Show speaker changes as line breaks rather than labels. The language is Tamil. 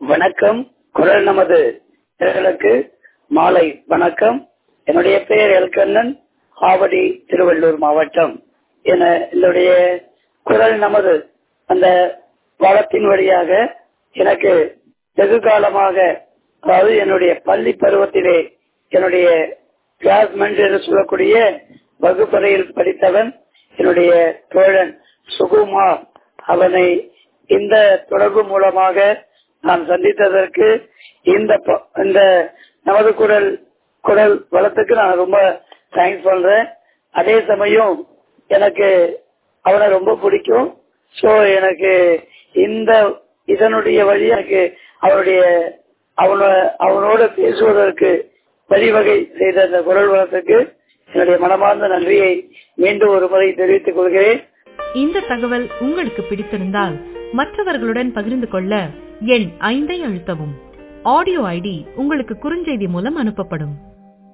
வணக்கம் குரல் நமது நேயர்களுக்கு மாலை வணக்கம் என்னுடைய பெயர் எல்கண்ணன் ஆவடி திருவள்ளூர் மாவட்டம் என என்னுடைய குரல் நமது அந்த வளத்தின் வழியாக எனக்கு வெகு காலமாக அதாவது என்னுடைய பள்ளி பருவத்திலே என்னுடைய கிளாஸ்மெண்ட் என்று சொல்லக்கூடிய வகுப்பறையில் படித்தவன் என்னுடைய தோழன் சுகுமார் அவனை இந்த தொடர்பு மூலமாக நான் சந்தித்ததற்கு இந்த ப- இந்த நமது குரல் குரல் வளத்துக்கு நான் ரொம்ப தேங்க்ஸ் பண்றேன் அதே சமயம் எனக்கு அவனை ரொம்ப பிடிக்கும் சோ எனக்கு இந்த இதனுடைய வழி எனக்கு அவனுடைய அவன அவனோட பேசுவதற்கு வழிவகை செய்த அந்த குரல் வளத்துக்கு என்னுடைய மனமார்ந்த நன்றியை மீண்டும் ஒரு முறை தெரிவித்துக் கொள்கிறேன்
இந்த தகவல் உங்களுக்கு பிடித்திருந்தால் மற்றவர்களுடன் பகிர்ந்து கொள்ள எண் ஐந்தை அழுத்தவும் ஆடியோ ஐடி உங்களுக்கு குறுஞ்செய்தி மூலம் அனுப்பப்படும்